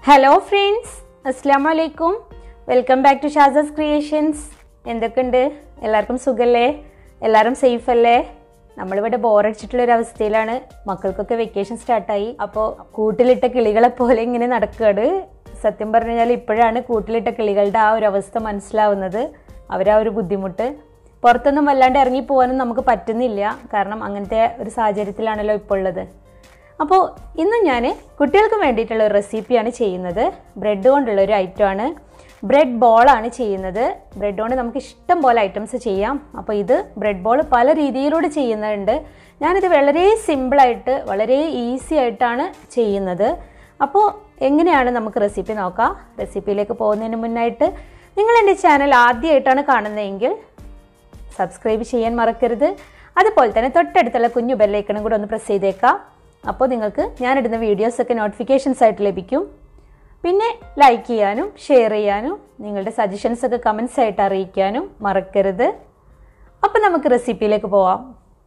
hello friends അസ്സാം വലൈക്കും welcome back to ഷാസസ് ക്രിയേഷൻസ് എന്തൊക്കെയുണ്ട് എല്ലാവർക്കും സുഖല്ലേ എല്ലാവരും സേഫ് അല്ലേ നമ്മളിവിടെ ബോറടിച്ചിട്ടുള്ള ഒരു അവസ്ഥയിലാണ് മക്കൾക്കൊക്കെ വെക്കേഷൻ സ്റ്റാർട്ടായി അപ്പോൾ കൂട്ടിലിട്ട കിളികളെ പോലെ ഇങ്ങനെ നടക്കുകയാണ് സത്യം പറഞ്ഞു കഴിഞ്ഞാൽ ഇപ്പോഴാണ് കൂട്ടിലിട്ട കിളികളുടെ ആ ഒരു അവസ്ഥ മനസ്സിലാവുന്നത് അവരാ ഒരു ബുദ്ധിമുട്ട് പുറത്തൊന്നും വല്ലാണ്ട് ഇറങ്ങി പോകാനും നമുക്ക് പറ്റുന്നില്ല കാരണം അങ്ങനത്തെ ഒരു സാഹചര്യത്തിലാണല്ലോ ഇപ്പോൾ ഉള്ളത് അപ്പോൾ ഇന്ന് ഞാൻ കുട്ടികൾക്ക് വേണ്ടിയിട്ടുള്ള ഒരു റെസിപ്പിയാണ് ചെയ്യുന്നത് ബ്രെഡ് കൊണ്ടുള്ള ഒരു ഐറ്റമാണ് ബ്രെഡ് ബോളാണ് ചെയ്യുന്നത് ബ്രെഡ് കൊണ്ട് നമുക്ക് ഇഷ്ടം പോലെ ഐറ്റംസ് ചെയ്യാം അപ്പോൾ ഇത് ബ്രെഡ് ബോൾ പല രീതിയിലൂടെ ചെയ്യുന്നുണ്ട് ഞാനിത് വളരെ സിമ്പിളായിട്ട് വളരെ ഈസി ആയിട്ടാണ് ചെയ്യുന്നത് അപ്പോൾ എങ്ങനെയാണ് നമുക്ക് റെസിപ്പി നോക്കാം റെസിപ്പിയിലേക്ക് പോകുന്നതിന് മുന്നായിട്ട് നിങ്ങൾ എൻ്റെ ചാനൽ ആദ്യമായിട്ടാണ് കാണുന്നതെങ്കിൽ സബ്സ്ക്രൈബ് ചെയ്യാൻ മറക്കരുത് അതുപോലെ തന്നെ തൊട്ടടുത്തുള്ള കുഞ്ഞു ബെല്ലൈക്കണും കൂടെ ഒന്ന് പ്രസ് ചെയ്തേക്കാം അപ്പോൾ നിങ്ങൾക്ക് ഞാനിടുന്ന വീഡിയോസൊക്കെ നോട്ടിഫിക്കേഷൻസ് ആയിട്ട് ലഭിക്കും പിന്നെ ലൈക്ക് ചെയ്യാനും ഷെയർ ചെയ്യാനും നിങ്ങളുടെ സജഷൻസ് ഒക്കെ കമൻസ് ആയിട്ട് അറിയിക്കാനും മറക്കരുത് അപ്പം നമുക്ക് റെസിപ്പിയിലേക്ക് പോവാം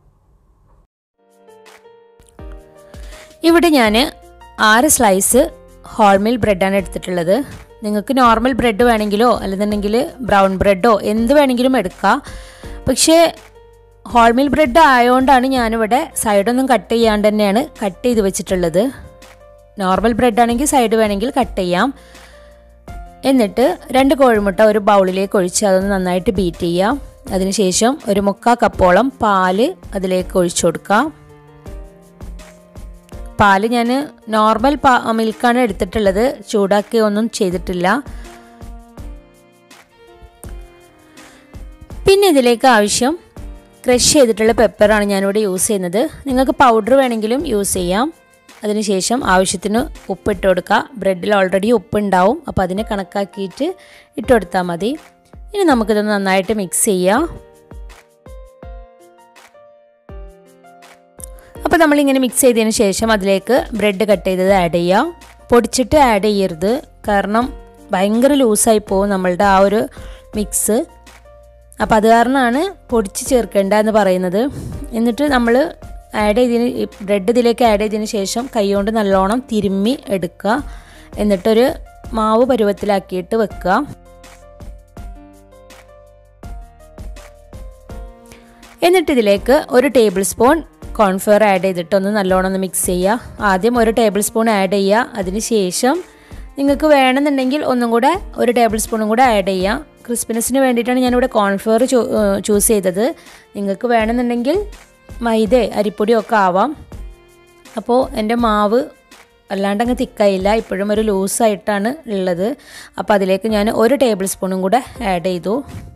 ഇവിടെ ഞാൻ ആറ് സ്ലൈസ് ഹോൾമിൽ ബ്രെഡാണ് എടുത്തിട്ടുള്ളത് നിങ്ങൾക്ക് നോർമൽ ബ്രെഡ് വേണമെങ്കിലോ അല്ലെന്നുണ്ടെങ്കിൽ ബ്രൗൺ ബ്രെഡോ എന്ത് വേണമെങ്കിലും എടുക്കാം പക്ഷേ ഹോൾമിൽ ബ്രെഡ് ആയതുകൊണ്ടാണ് ഞാനിവിടെ സൈഡൊന്നും കട്ട് ചെയ്യാണ്ട് തന്നെയാണ് കട്ട് ചെയ്ത് വെച്ചിട്ടുള്ളത് നോർമൽ ബ്രെഡ് ആണെങ്കിൽ സൈഡ് വേണമെങ്കിൽ കട്ട് ചെയ്യാം എന്നിട്ട് രണ്ട് കോഴിമുട്ട ഒരു ബൗളിലേക്ക് ഒഴിച്ച് അതൊന്ന് നന്നായിട്ട് ബീറ്റ് ചെയ്യാം അതിനുശേഷം ഒരു മുക്കാ കപ്പോളം പാല് അതിലേക്ക് ഒഴിച്ചു കൊടുക്കാം പാല് ഞാൻ നോർമൽ പാ മിൽക്കാണ് എടുത്തിട്ടുള്ളത് ചൂടാക്കി ഒന്നും ചെയ്തിട്ടില്ല പിന്നെ ഇതിലേക്ക് ആവശ്യം ക്രഷ് ചെയ്തിട്ടുള്ള പെപ്പറാണ് ഞാനിവിടെ യൂസ് ചെയ്യുന്നത് നിങ്ങൾക്ക് പൗഡർ വേണമെങ്കിലും യൂസ് ചെയ്യാം അതിനുശേഷം ആവശ്യത്തിന് ഉപ്പ് ഇട്ട് കൊടുക്കുക ബ്രെഡിൽ ഓൾറെഡി ഉപ്പ് ഉണ്ടാവും അപ്പോൾ അതിനെ കണക്കാക്കിയിട്ട് ഇട്ട് കൊടുത്താൽ മതി ഇനി നമുക്കിതൊന്ന് നന്നായിട്ട് മിക്സ് ചെയ്യാം അപ്പോൾ നമ്മളിങ്ങനെ മിക്സ് ചെയ്തതിന് ശേഷം അതിലേക്ക് ബ്രെഡ് കട്ട് ചെയ്തത് ആഡ് ചെയ്യാം പൊടിച്ചിട്ട് ആഡ് ചെയ്യരുത് കാരണം ഭയങ്കര ലൂസായി പോകും നമ്മളുടെ ആ ഒരു മിക്സ് അപ്പോൾ അത് കാരണമാണ് പൊടിച്ച് ചേർക്കേണ്ട എന്ന് പറയുന്നത് എന്നിട്ട് നമ്മൾ ആഡ് ചെയ്തതിന് ബ്രെഡ് ഇതിലേക്ക് ആഡ് ചെയ്തതിന് ശേഷം കൈകൊണ്ട് നല്ലോണം തിരുമ്മി എടുക്കുക എന്നിട്ടൊരു മാവ് പരുവത്തിലാക്കിയിട്ട് വെക്കുക എന്നിട്ട് ഇതിലേക്ക് ഒരു ടേബിൾ സ്പൂൺ കോൺഫ്ലവർ ആഡ് ചെയ്തിട്ട് ഒന്ന് നല്ലോണം ഒന്ന് മിക്സ് ചെയ്യുക ആദ്യം ഒരു ടേബിൾ സ്പൂൺ ആഡ് ചെയ്യുക അതിന് ശേഷം നിങ്ങൾക്ക് വേണമെന്നുണ്ടെങ്കിൽ ഒന്നും കൂടെ ഒരു ടേബിൾ സ്പൂണും കൂടെ ആഡ് ചെയ്യാം ക്രിസ്പിനെസ്സിന് വേണ്ടിയിട്ടാണ് ഞാനിവിടെ കോൺഫ്ലവർ ചൂസ് ചെയ്തത് നിങ്ങൾക്ക് വേണമെന്നുണ്ടെങ്കിൽ മൈദ അരിപ്പൊടിയോ ഒക്കെ ആവാം അപ്പോൾ എൻ്റെ മാവ് അല്ലാണ്ട് അങ്ങ് തിക്കായില്ല ഇപ്പോഴും ഒരു ലൂസായിട്ടാണ് ഉള്ളത് അപ്പോൾ അതിലേക്ക് ഞാൻ ഒരു ടേബിൾ സ്പൂണും കൂടെ ആഡ് ചെയ്തു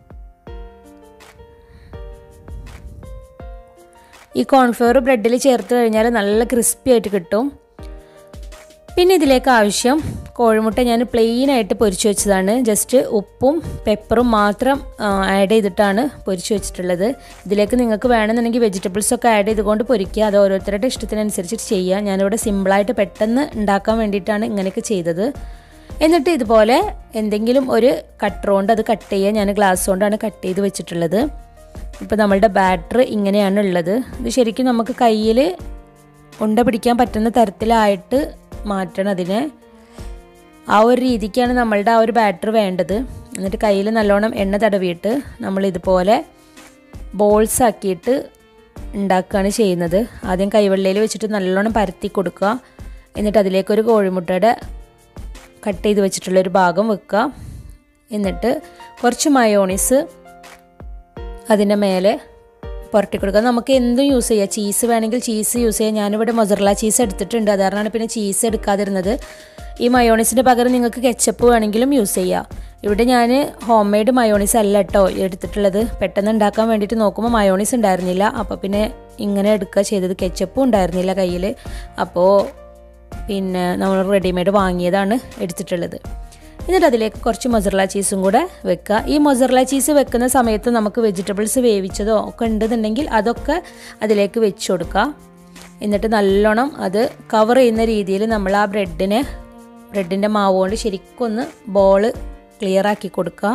ഈ കോൺഫ്ലവർ ബ്രെഡിൽ ചേർത്ത് കഴിഞ്ഞാൽ നല്ല ക്രിസ്പി ആയിട്ട് കിട്ടും പിന്നെ ഇതിലേക്ക് ആവശ്യം കോഴിമുട്ട ഞാൻ പ്ലെയിൻ ആയിട്ട് പൊരിച്ചു വെച്ചതാണ് ജസ്റ്റ് ഉപ്പും പെപ്പറും മാത്രം ആഡ് ചെയ്തിട്ടാണ് പൊരിച്ചു വെച്ചിട്ടുള്ളത് ഇതിലേക്ക് നിങ്ങൾക്ക് വേണമെന്നുണ്ടെങ്കിൽ വെജിറ്റബിൾസ് ഒക്കെ ആഡ് ചെയ്തുകൊണ്ട് പൊരിക്കുക അത് ഓരോരുത്തരുടെ ഇഷ്ടത്തിനനുസരിച്ച് ചെയ്യുക ഞാനിവിടെ സിമ്പിളായിട്ട് പെട്ടെന്ന് ഉണ്ടാക്കാൻ വേണ്ടിയിട്ടാണ് ഇങ്ങനെയൊക്കെ ചെയ്തത് എന്നിട്ട് ഇതുപോലെ എന്തെങ്കിലും ഒരു കട്ടർ കൊണ്ട് അത് കട്ട് ചെയ്യുക ഞാൻ ഗ്ലാസ് കൊണ്ടാണ് കട്ട് ചെയ്ത് വെച്ചിട്ടുള്ളത് ഇപ്പോൾ നമ്മളുടെ ബാറ്റർ ഇങ്ങനെയാണ് ഉള്ളത് ഇത് ശരിക്കും നമുക്ക് കയ്യിൽ ഉണ്ട പിടിക്കാൻ പറ്റുന്ന തരത്തിലായിട്ട് മാറ്റണം അതിനെ ആ ഒരു രീതിക്കാണ് നമ്മളുടെ ആ ഒരു ബാറ്റർ വേണ്ടത് എന്നിട്ട് കയ്യിൽ നല്ലോണം എണ്ണ തടവിയിട്ട് നമ്മൾ ഇതുപോലെ ബോൾസ് ആക്കിയിട്ട് ഉണ്ടാക്കുകയാണ് ചെയ്യുന്നത് ആദ്യം കൈവെള്ളയിൽ വെച്ചിട്ട് നല്ലോണം പരത്തി കൊടുക്കുക എന്നിട്ട് അതിലേക്കൊരു കോഴിമുട്ടയുടെ കട്ട് ചെയ്ത് വെച്ചിട്ടുള്ളൊരു ഭാഗം വെക്കുക എന്നിട്ട് കുറച്ച് മയോണീസ് അതിൻ്റെ മേലെ പുരട്ടി കൊടുക്കുക നമുക്ക് എന്തും യൂസ് ചെയ്യാം ചീസ് വേണമെങ്കിൽ ചീസ് യൂസ് ചെയ്യാം ഞാനിവിടെ മൊസറല ചീസ് എടുത്തിട്ടുണ്ട് അത് കാരണമാണ് പിന്നെ ചീസ് എടുക്കാതിരുന്നത് ഈ മയോണീസിൻ്റെ പകരം നിങ്ങൾക്ക് കെച്ചപ്പ് വേണമെങ്കിലും യൂസ് ചെയ്യാം ഇവിടെ ഞാൻ ഹോം മെയ്ഡ് മയോണീസ് അല്ല കേട്ടോ എടുത്തിട്ടുള്ളത് പെട്ടെന്ന് ഉണ്ടാക്കാൻ വേണ്ടിയിട്ട് നോക്കുമ്പോൾ മയോണീസ് ഉണ്ടായിരുന്നില്ല അപ്പോൾ പിന്നെ ഇങ്ങനെ എടുക്കുക ചെയ്തത് കെച്ചപ്പും ഉണ്ടായിരുന്നില്ല കയ്യിൽ അപ്പോൾ പിന്നെ നമ്മൾ റെഡിമെയ്ഡ് വാങ്ങിയതാണ് എടുത്തിട്ടുള്ളത് എന്നിട്ട് അതിലേക്ക് കുറച്ച് മൊസറല ചീസും കൂടെ വെക്കുക ഈ മൊസറല ചീസ് വെക്കുന്ന സമയത്ത് നമുക്ക് വെജിറ്റബിൾസ് വേവിച്ചതോ ഒക്കെ ഉണ്ടെന്നുണ്ടെങ്കിൽ അതൊക്കെ അതിലേക്ക് വെച്ച് കൊടുക്കുക എന്നിട്ട് നല്ലോണം അത് കവർ ചെയ്യുന്ന രീതിയിൽ നമ്മൾ ആ ബ്രെഡിനെ ബ്രെഡിൻ്റെ മാവ് കൊണ്ട് ശരിക്കും ഒന്ന് ബോൾ ക്ലിയർ ആക്കി കൊടുക്കുക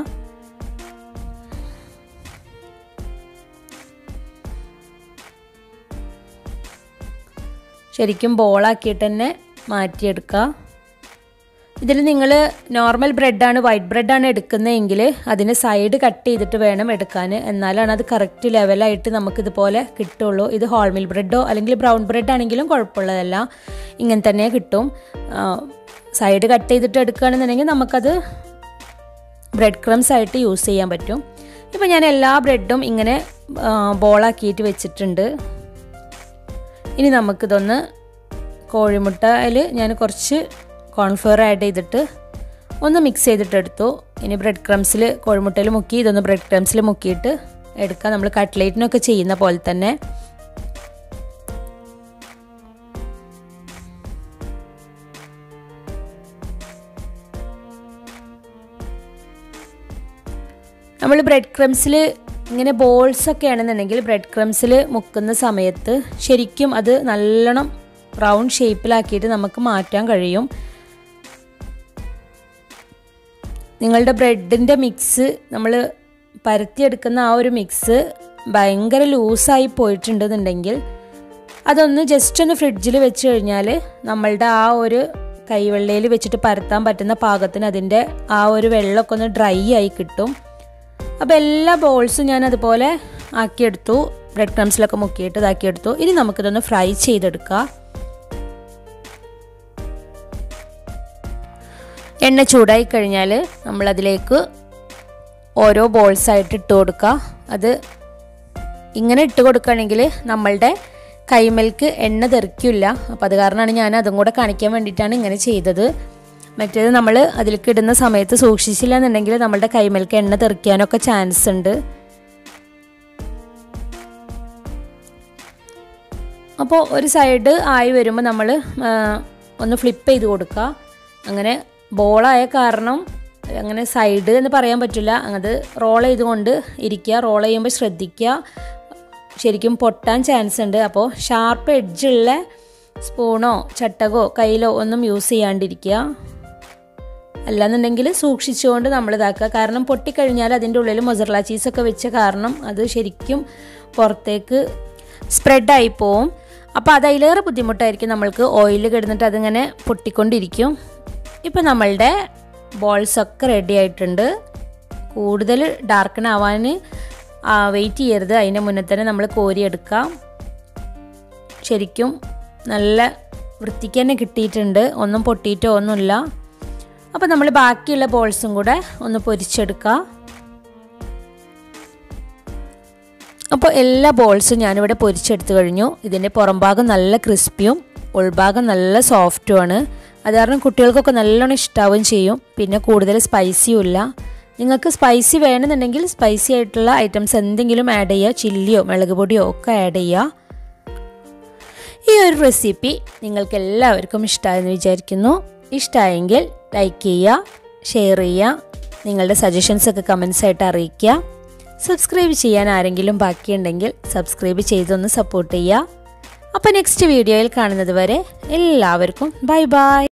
ശരിക്കും ബോളാക്കിയിട്ട് തന്നെ മാറ്റിയെടുക്കുക ഇതിൽ നിങ്ങൾ നോർമൽ ബ്രെഡാണ് വൈറ്റ് ബ്രെഡാണ് എടുക്കുന്നതെങ്കിൽ അതിന് സൈഡ് കട്ട് ചെയ്തിട്ട് വേണം എടുക്കാൻ എന്നാലാണ് അത് കറക്റ്റ് ലെവലായിട്ട് നമുക്കിതുപോലെ കിട്ടുള്ളൂ ഇത് ഹോൾമിൽ ബ്രെഡോ അല്ലെങ്കിൽ ബ്രൗൺ ബ്രെഡ് ആണെങ്കിലും കുഴപ്പമുള്ളതല്ല ഇങ്ങനെ തന്നെ കിട്ടും സൈഡ് കട്ട് ചെയ്തിട്ട് എടുക്കുകയാണെന്നുണ്ടെങ്കിൽ നമുക്കത് ബ്രെഡ് ക്രംസ് ആയിട്ട് യൂസ് ചെയ്യാൻ പറ്റും ഇപ്പോൾ ഞാൻ എല്ലാ ബ്രെഡും ഇങ്ങനെ ബോളാക്കിയിട്ട് വെച്ചിട്ടുണ്ട് ഇനി നമുക്കിതൊന്ന് കോഴിമുട്ടയിൽ ഞാൻ കുറച്ച് കോൺഫ്ലവർ ആഡ് ചെയ്തിട്ട് ഒന്ന് മിക്സ് ചെയ്തിട്ട് എടുത്തു ഇനി ബ്രെഡ് ക്രംസിൽ കോഴിമുട്ടയിൽ മുക്കി ഇതൊന്ന് ബ്രെഡ് ക്രംസിൽ മുക്കിയിട്ട് എടുക്കാം നമ്മൾ കട്ട്ലേറ്റിനൊക്കെ ചെയ്യുന്ന പോലെ തന്നെ നമ്മൾ ബ്രെഡ് ക്രംസിൽ ഇങ്ങനെ ബോൾസ് ഒക്കെ ആണെന്നുണ്ടെങ്കിൽ ബ്രെഡ് ക്രംസിൽ മുക്കുന്ന സമയത്ത് ശരിക്കും അത് നല്ലോണം റൗണ്ട് ഷേപ്പിലാക്കിയിട്ട് നമുക്ക് മാറ്റാൻ കഴിയും നിങ്ങളുടെ ബ്രെഡിൻ്റെ മിക്സ് നമ്മൾ പരത്തിയെടുക്കുന്ന ആ ഒരു മിക്സ് ഭയങ്കര ലൂസായി പോയിട്ടുണ്ടെന്നുണ്ടെങ്കിൽ അതൊന്ന് ജസ്റ്റ് ഒന്ന് ഫ്രിഡ്ജിൽ വെച്ച് കഴിഞ്ഞാൽ നമ്മളുടെ ആ ഒരു കൈവെള്ളയിൽ വെച്ചിട്ട് പരത്താൻ പറ്റുന്ന പാകത്തിന് അതിൻ്റെ ആ ഒരു വെള്ളമൊക്കെ ഒന്ന് ഡ്രൈ ആയി കിട്ടും അപ്പോൾ എല്ലാ ബോൾസും ഞാൻ അതുപോലെ ആക്കിയെടുത്തു ബ്രെഡ് ക്രംസിലൊക്കെ മുക്കിയിട്ട് ഇതാക്കിയെടുത്തു ഇനി നമുക്കിതൊന്ന് ഫ്രൈ ചെയ്തെടുക്കാം എണ്ണ ചൂടായി കഴിഞ്ഞാൽ നമ്മളതിലേക്ക് ഓരോ ബോൾസായിട്ട് ഇട്ട് കൊടുക്കുക അത് ഇങ്ങനെ ഇട്ട് കൊടുക്കുകയാണെങ്കിൽ നമ്മളുടെ കൈമൽക്ക് എണ്ണ തെറിക്കില്ല അപ്പോൾ അത് കാരണമാണ് ഞാൻ അതും കൂടെ കാണിക്കാൻ വേണ്ടിയിട്ടാണ് ഇങ്ങനെ ചെയ്തത് മറ്റേത് നമ്മൾ അതിലേക്ക് ഇടുന്ന സമയത്ത് സൂക്ഷിച്ചില്ല എന്നുണ്ടെങ്കിൽ നമ്മളുടെ കൈമൽക്ക് എണ്ണ തെറിക്കാനൊക്കെ ചാൻസ് ഉണ്ട് അപ്പോൾ ഒരു സൈഡ് ആയി വരുമ്പോൾ നമ്മൾ ഒന്ന് ഫ്ലിപ്പ് ചെയ്ത് കൊടുക്കുക അങ്ങനെ ബോളായ കാരണം അങ്ങനെ സൈഡ് എന്ന് പറയാൻ പറ്റില്ല അത് റോൾ ചെയ്തുകൊണ്ട് ഇരിക്കുക റോൾ ചെയ്യുമ്പോൾ ശ്രദ്ധിക്കുക ശരിക്കും പൊട്ടാൻ ചാൻസ് ഉണ്ട് അപ്പോൾ ഷാർപ്പ് എഡ്ജുള്ള സ്പൂണോ ചട്ടകോ കയ്യിലോ ഒന്നും യൂസ് ചെയ്യാണ്ടിരിക്കുക അല്ലാന്നുണ്ടെങ്കിൽ സൂക്ഷിച്ചുകൊണ്ട് നമ്മൾ ഇതാക്കുക കാരണം പൊട്ടിക്കഴിഞ്ഞാൽ അതിൻ്റെ ഉള്ളിൽ മൊസറല ചീസൊക്കെ വെച്ച കാരണം അത് ശരിക്കും പുറത്തേക്ക് സ്പ്രെഡായി പോവും അപ്പോൾ അത് അതിലേറെ ബുദ്ധിമുട്ടായിരിക്കും നമ്മൾക്ക് ഓയിൽ കിടന്നിട്ട് അതിങ്ങനെ പൊട്ടിക്കൊണ്ടിരിക്കും ഇപ്പോൾ നമ്മളുടെ ബോൾസൊക്കെ റെഡി ആയിട്ടുണ്ട് കൂടുതൽ ഡാർക്കൺ ആവാൻ വെയിറ്റ് ചെയ്യരുത് അതിൻ്റെ മുന്നേ തന്നെ നമ്മൾ കോരിയെടുക്കാം ശരിക്കും നല്ല വൃത്തിക്ക് തന്നെ കിട്ടിയിട്ടുണ്ട് ഒന്നും പൊട്ടിയിട്ടോ ഒന്നുമില്ല അപ്പോൾ നമ്മൾ ബാക്കിയുള്ള ബോൾസും കൂടെ ഒന്ന് പൊരിച്ചെടുക്കാം അപ്പോൾ എല്ലാ ബോൾസും ഞാനിവിടെ പൊരിച്ചെടുത്ത് കഴിഞ്ഞു ഇതിൻ്റെ പുറംഭാഗം നല്ല ക്രിസ്പിയും ഉൾഭാഗം നല്ല സോഫ്റ്റുമാണ് അത് കാരണം കുട്ടികൾക്കൊക്കെ നല്ലോണം ഇഷ്ടാവുകയും ചെയ്യും പിന്നെ കൂടുതൽ സ്പൈസിയും ഇല്ല നിങ്ങൾക്ക് സ്പൈസി വേണമെന്നുണ്ടെങ്കിൽ സ്പൈസി ആയിട്ടുള്ള ഐറ്റംസ് എന്തെങ്കിലും ആഡ് ചെയ്യുക ചില്ലിയോ മുളക് പൊടിയോ ഒക്കെ ആഡ് ചെയ്യുക ഈ ഒരു റെസിപ്പി നിങ്ങൾക്ക് എല്ലാവർക്കും ഇഷ്ടമായെന്ന് വിചാരിക്കുന്നു ഇഷ്ടമായെങ്കിൽ ലൈക്ക് ചെയ്യുക ഷെയർ ചെയ്യുക നിങ്ങളുടെ സജഷൻസ് ഒക്കെ കമൻസ് ആയിട്ട് അറിയിക്കുക സബ്സ്ക്രൈബ് ചെയ്യാൻ ആരെങ്കിലും ബാക്കിയുണ്ടെങ്കിൽ സബ്സ്ക്രൈബ് ചെയ്തൊന്ന് സപ്പോർട്ട് ചെയ്യുക അപ്പോൾ നെക്സ്റ്റ് വീഡിയോയിൽ കാണുന്നത് വരെ എല്ലാവർക്കും ബൈ ബൈ